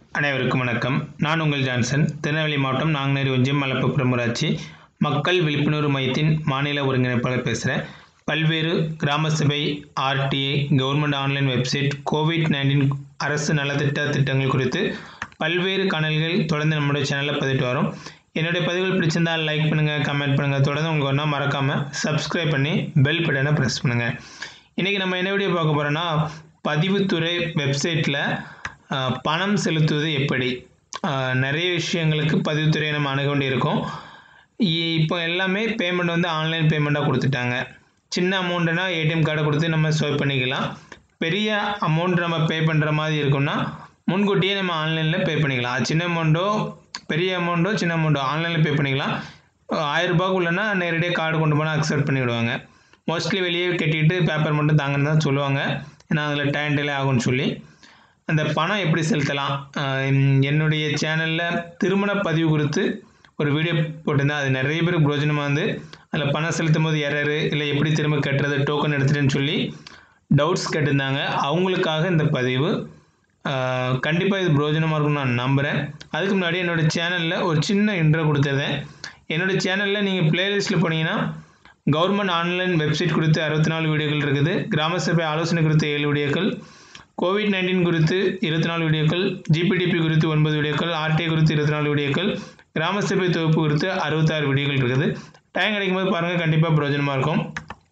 அனைவருக்கும் வணக்கம் நான் உங்கள் ஜான்சன் திருநெல்வேலி மாவட்டம் நாங்குநேரி ஒன்றியம் மலப்புப்புறம் ஊராட்சி மக்கள் விழிப்புணர்வு மையத்தின் மாநில ஒருங்கிணைப்பாளர் பேசுகிறேன் பல்வேறு கிராம சபை RTI government online website COVID nineteen அரசு நலத்திட்ட திட்டங்கள் குறித்து பல்வேறு காணொலிகள் தொடர்ந்து நம்முடைய சேனலில் பதிவிட்டு வரோம் என்னுடைய பதிவுகள் பிடிச்சிருந்தால் லைக் பண்ணுங்கள் கமெண்ட் பண்ணுங்கள் தொடர்ந்து உங்களுக்கு ஒன்றா மறக்காமல் சப்ஸ்கிரைப் பண்ணி பெல் பட்டனை ப்ரெஸ் பண்ணுங்கள் இன்றைக்கி நம்ம என்ன வீடியோ பார்க்க போகிறோன்னா பதிவுத்துறை வெப்சைட்டில் பணம் செலுத்துவது எப்படி ஆஹ் நிறைய விஷயங்களுக்கு பதிவுத்துறையை நம்ம அணுக வேண்டியிருக்கும் இ- இப்போ எல்லாமே பேமெண்ட் வந்து ஆன்லைன் பேமெண்ட்டாக கொடுத்துட்டாங்க சின்ன அமௌண்ட்டுனா ஏடிஎம் கார்டை கொடுத்து நம்ம ஸ்வைப் பண்ணிக்கலாம் பெரிய அமௌண்ட் நம்ம பே பண்ணுற மாதிரி இருக்கும்னா முன்கூட்டியே நம்ம ஆன்லைனில் பே பண்ணிக்கலாம் அது சின்ன அமௌண்ட்டோ பெரிய அமௌண்ட்டோ சின்ன அமௌண்ட்டோ ஆன்லைனில் பே பண்ணிக்கலாம் ஆயிரம் ரூபாய்க்குள்ளனா நேரடியாக கார்டு கொண்டு போனால் அக்செப்ட் பண்ணி விடுவாங்க மோஸ்ட்லி வெளியே கட்டிட்டு பேப்பர் மட்டும் தாங்கன்னு தான் சொல்லுவாங்க ஏன்னா அதில் டைம் டிலே ஆகும்னு சொல்லி அந்த பணம் எப்படி செலுத்தலாம் ஆஹ் என்னுடைய சேனலில் திருமண பதிவு குறித்து ஒரு வீடியோ போட்டிருந்தேன் அது நிறைய பேருக்கு பிரோஜனமாக இருந்து அதில் பணம் செலுத்தும் போது எரரு இல்லை எப்படி திரும்ப கட்டுறது டோக்கன் எடுத்துட்டுன்னு சொல்லி டவுட்ஸ் கேட்டிருந்தாங்க அவங்களுக்காக இந்த பதிவு கண்டிப்பாக இது பிரோஜனமாக இருக்கும்னு நான் நம்புகிறேன் அதுக்கு முன்னாடி என்னோடய சேனலில் ஒரு சின்ன இன்ட்ரோ கொடுத்துருந்தேன் என்னோடய சேனலில் நீங்கள் பிளேலிஸ்ட்டில் போனீங்கன்னா கவர்மெண்ட் ஆன்லைன் வெப்சைட் குறித்து அறுபத்தி நாலு வீடியோக்கள் இருக்குது கிராம சபை ஆலோசனை குறித்து ஏழு வீடியோக்கள் கோவிட் நைன்டீன் குறித்து இருபத்தி நாலு வீடியோக்கள் ஜிபிடிபி குறித்து ஒன்பது வீடியோக்கள் ஆர்டிஐ குறித்து இருபத்தி நாலு வீடியோக்கள் கிராம சபை தொகுப்பு குறித்து அறுபத்தாறு வீடியோக்கள் இருக்குது டைம் கிடைக்கும் போது பாருங்கள் கண்டிப்பாக பிரயோஜனமாக இருக்கும்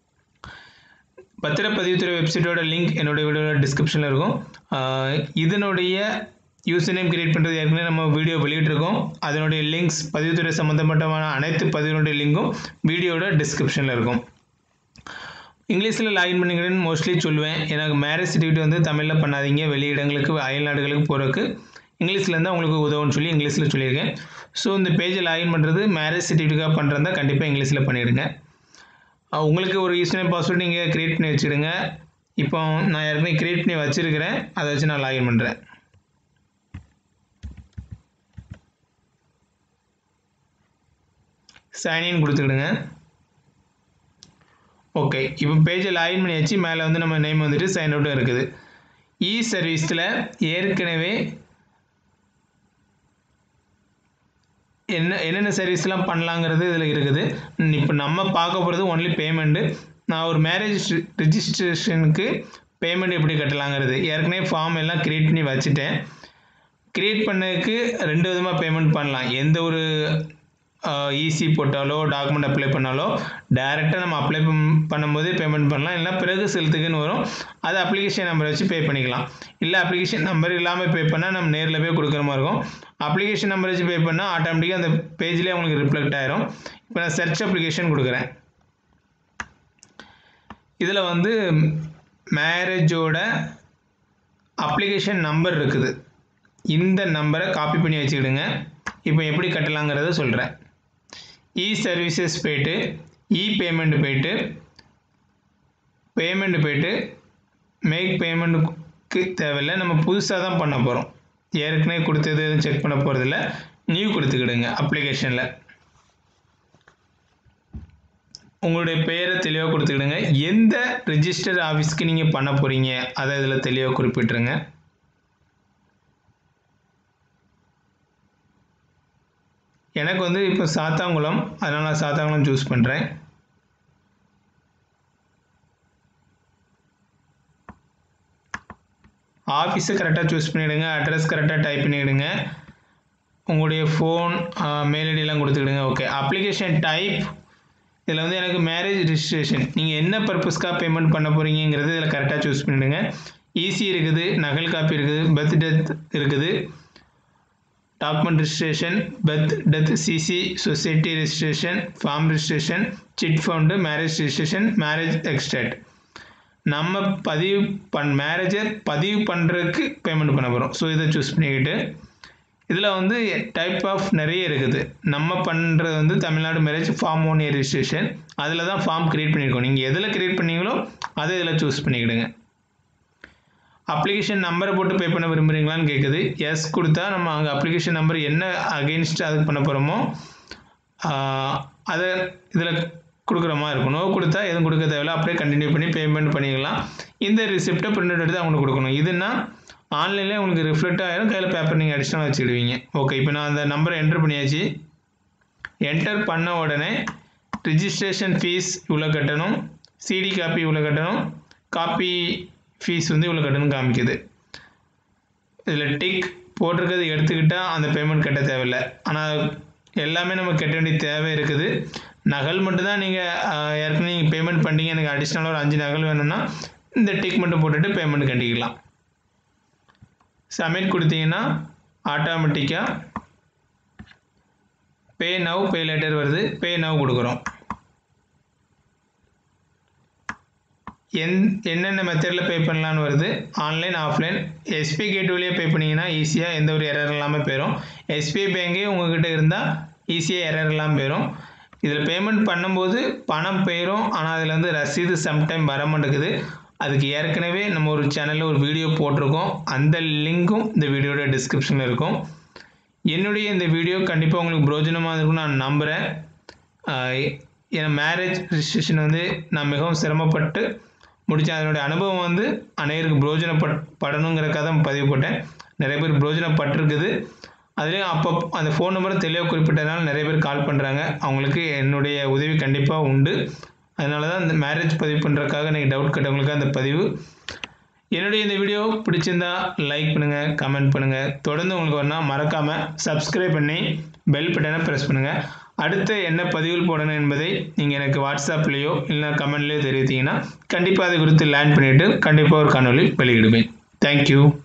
பத்திரப்பதிவுத்துறை வெப்சைட்டோட லிங்க் என்னோட வீடியோட டிஸ்கிரிப்ஷனில் இருக்கும் ஆஹ் இதனுடைய யூசர் நேம் கிரியேட் பண்ணுறது ஏற்கனவே நம்ம வீடியோ வெளியிட்டிருக்கோம் அதனுடைய லிங்க்ஸ் பதிவுத்துறை சம்மந்தப்பட்டமான அனைத்து பதிவினுடைய லிங்கும் வீடியோட டிஸ்கிரிப்ஷனில் இருக்கும் இங்கிலீஷில் லாகின் பண்ணிக்கிறேன்னு மோஸ்ட்லி சொல்லுவேன் எனக்கு மேரேஜ் சர்டிஃபிகேட் வந்து தமிழில் பண்ணாதீங்க வெளியிடங்களுக்கு அயல் நாடுகளுக்கு போகிறதுக்கு இங்கிலீஷில் இருந்தால் உங்களுக்கு உதவும்னு சொல்லி இங்கிலீஷில் சொல்லியிருக்கேன் ஸோ இந்த பேஜை லாகின் பண்ணுறது மேரேஜ் சர்டிஃபிகேட்டாக பண்ணுறதா கண்டிப்பாக இங்கிலீஷில் பண்ணிவிடுங்க அஹ் உங்களுக்கு ஒரு யூஸ்நேம் பாஸ்வேர்ட் நீங்கள் க்ரியேட் பண்ணி வச்சுடுங்க இப்போ நான் ஏற்கனவே க்ரியேட் பண்ணி வச்சுருக்கிறேன் அதை வச்சு நான் லாகின் பண்ணுறேன் சைன்இன் கொடுத்துக்கிடுங்க ஓகே இப்போ பேஜை லாகின் பண்ணியாச்சு மேலே வந்து நம்ம நேம் வந்துட்டு சைன் அவுட்டும் இருக்குது இ சர்வீஸில் ஏற்கனவே என்ன என்னென்ன சர்வீஸ்லாம் பண்ணலாங்கிறது இதில் இருக்குது இப்போ நம்ம பார்க்க போகிறது ஒன்லி பேமெண்ட்டு நான் ஒரு மேரேஜ் ரிஜிஸ்ட்ரேஷனுக்கு பேமெண்ட் எப்படி கட்டலாங்கிறது ஏற்கனவே ஃபார்ம் எல்லாம் க்ரியேட் பண்ணி வச்சுட்டேன் க்ரியேட் பண்ணதுக்கு ரெண்டு விதமாக பேமெண்ட் பண்ணலாம் எந்த ஒரு ஈசி போட்டாலோ டாக்குமெண்ட் அப்ளை பண்ணாலோ டைரெக்டாக நம்ம அப்ளை பண்ணும்போதே பேமெண்ட் பண்ணலாம் இல்லை பிறகு செலுத்துக்குன்னு வரும் அது அப்ளிகேஷன் நம்பரை வச்சு பே பண்ணிக்கலாம் இல்லை அப்ளிகேஷன் நம்பர் இல்லாமல் பே பண்ணால் நம்ம நேரில் போய் கொடுக்குற மாதிரி இருக்கும் அப்ளிகேஷன் நம்பர் வச்சு பே பண்ணால் ஆட்டோமேட்டிக்காக அந்த பேஜ்லேயே உங்களுக்கு ரிஃப்ளெக்ட் ஆயிரும் இப்போ நான் சர்ச் அப்ளிகேஷன் கொடுக்குறேன் இதில் வந்து மேரேஜோட அப்ளிகேஷன் நம்பர் இருக்குது இந்த நம்பரை காப்பி பண்ணி வச்சுக்கிடுங்க இப்போ எப்படி கட்டலாங்கிறத சொல்கிறேன் இ சர்வீசஸ் போயிட்டு இ பேமெண்ட் போயிட்டு பேமெண்ட் போயிட்டு மேக் பேமெண்ட்டுக்கு தேவையில்லை நம்ம புதுசாக தான் பண்ண போகிறோம் ஏற்கனவே கொடுத்தது எதுவும் செக் பண்ண போகிறதில்ல நியூ கொடுத்துக்கிடுங்க அப்ளிகேஷனில் உங்களுடைய பெயரை தெளிவாக கொடுத்துக்கிடுங்க எந்த ரிஜிஸ்டர் ஆஃபீஸ்க்கு நீங்கள் பண்ண போகிறீங்க அதை இதில் தெளிவாக குறிப்பிட்ருங்க எனக்கு வந்து இப்போ சாத்தாங்குளம் அதனால் நான் சாத்தாங்குளம் சூஸ் பண்ணுறேன் ஆஃபீஸை கரெக்டாக சூஸ் பண்ணிவிடுங்க அட்ரஸ் கரெக்டாக டைப் பண்ணிவிடுங்க உங்களுடைய ஃபோன் மெயில் ஐடியெல்லாம் கொடுத்துக்கிடுங்க ஓகே அப்ளிகேஷன் டைப் இதில் வந்து எனக்கு மேரேஜ் ரிஜிஸ்ட்ரேஷன் நீங்கள் என்ன பர்பஸ்க்காக பேமெண்ட் பண்ண போகிறீங்கிறது இதில் கரெக்டாக சூஸ் பண்ணிவிடுங்க ஈஸி இருக்குது நகல் காப்பி இருக்குது பர்த் டெத் இருக்குது document registration birth death CC society registration form registration chit fund marriage registration marriage எக்ஸ்டேட் நம்ம பதிவு பண் மேரேஜை பதிவு பண்ணுறதுக்கு பேமெண்ட் பண்ண போகிறோம் ஸோ இதை சூஸ் பண்ணிக்கிட்டு இதில் வந்து டைப் ஆஃப் நிறைய இருக்குது நம்ம பண்ணுறது வந்து Tamil Nadu marriage form one year registration அதில் தான் ஃபார்ம் க்ரியேட் பண்ணியிருக்கோம் நீங்கள் எதில் க்ரியேட் பண்ணீங்களோ அதை இதில் சூஸ் பண்ணிக்கிடுங்க அப்ளிகேஷன் நம்பரை போட்டு பே பண்ண விரும்புகிறீங்களான்னு கேட்குது எஸ் கொடுத்தா நம்ம அங்கே அப்ளிகேஷன் நம்பர் என்ன அகெயின்ஸ்ட் அதுக்கு பண்ண போகிறோமோ அதை இதில் கொடுக்குற மாதிரி இருக்கும் நோ கொடுத்தா எதுவும் கொடுக்க தேவையில்ல அப்படியே கண்டினியூ பண்ணி பேமெண்ட் பண்ணிக்கலாம் இந்த ரிசிப்டை பிரிண்ட் எடுத்து அவங்களுக்கு கொடுக்கணும் இதுனா ஆன்லைன்லேயே உங்களுக்கு ரிஃப்ளெக்ட் ஆகிரும் கையில் பேப்பர் நீங்கள் அடிஷ்னலாக வச்சுக்கிடுவீங்க ஓகே இப்போ நான் அந்த நம்பரை என்ட்ரு பண்ணியாச்சு என்டர் பண்ண உடனே ரிஜிஸ்ட்ரேஷன் ஃபீஸ் இவ்வளோ கட்டணும் சிடி காப்பி இவ்வளோ கட்டணும் காப்பி ஃபீஸ் வந்து இவ்வளோ கட்டணும் காமிக்குது இதில் டிக் போட்டிருக்கிறது எடுத்துக்கிட்டால் அந்த பேமெண்ட் கட்ட தேவையில்லை ஆனால் எல்லாமே நம்ம கட்ட வேண்டிய தேவை இருக்குது நகல் மட்டும்தான் நீங்கள் ஏற்கனவே நீங்கள் பேமெண்ட் பண்ணிட்டீங்க எனக்கு அடிஷ்னலாக ஒரு அஞ்சு நகல் வேணும்னா இந்த டிக் மட்டும் போட்டுட்டு பேமெண்ட் கட்டிக்கலாம் சப்மிட் கொடுத்தீங்கன்னா ஆட்டோமேட்டிக்காக பே நவ் பே லேட்டர் வருது பே நவ் கொடுக்குறோம் என் என்னென்ன மெத்தடில் பே பண்ணலான்னு வருது ஆன்லைன் ஆஃப்லைன் எஸ்பி கேட் வழியாக பே பண்ணிங்கன்னா ஈஸியாக எந்த ஒரு எரர் இல்லாமல் போயிடும் எஸ்பிஐ பேங்கே உங்ககிட்ட இருந்தால் ஈஸியாக எரர் இல்லாமல் போயிடும் இதில் பேமெண்ட் பண்ணும்போது பணம் போயிடும் ஆனால் அதில் வந்து ரசீது சம்டைம் வர மாட்டேங்குது அதுக்கு ஏற்கனவே நம்ம ஒரு சேனலில் ஒரு வீடியோ போட்டிருக்கோம் அந்த லிங்க்கும் இந்த வீடியோட டிஸ்கிரிப்ஷனில் இருக்கும் என்னுடைய இந்த வீடியோ கண்டிப்பாக உங்களுக்கு பிரோஜனமாக இருக்கும்னு நான் நம்புகிறேன் என் மேரேஜ் ரிஜிஸ்ட்ரேஷன் வந்து நான் மிகவும் சிரமப்பட்டு முடித்தேன் அதனுடைய அனுபவம் வந்து அனைவருக்கு பிரோஜனப்பட் படணுங்கிறக்காக தான் பதிவு போட்டேன் நிறைய பேர் பிரோஜனப்பட்டிருக்குது அதுலேயும் அப்போ அந்த ஃபோன் நம்பரை தெளிவாக குறிப்பிட்டதுனால நிறைய பேர் கால் பண்ணுறாங்க அவங்களுக்கு என்னுடைய உதவி கண்டிப்பாக உண்டு அதனால தான் இந்த மேரேஜ் பதிவு பண்ணுறதுக்காக நீங்கள் டவுட் கேட்டவங்களுக்கு அந்த பதிவு என்னுடைய இந்த வீடியோ பிடிச்சிருந்தா லைக் பண்ணுங்கள் கமெண்ட் பண்ணுங்கள் தொடர்ந்து உங்களுக்கு வரணும் மறக்காமல் சப்ஸ்கிரைப் பண்ணி பெல் பட்டனை ப்ரெஸ் பண்ணுங்கள் அடுத்து என்ன பதிவுகள் போடணும் என்பதை நீங்கள் எனக்கு வாட்ஸ்அப்லேயோ இல்லை கமெண்ட்லேயோ தெரிவித்தீங்கன்னா கண்டிப்பாக அதை குறித்து லேர்ன் பண்ணிவிட்டு கண்டிப்பாக ஒரு காணொலி வெளியிடுவேன் தேங்க்யூ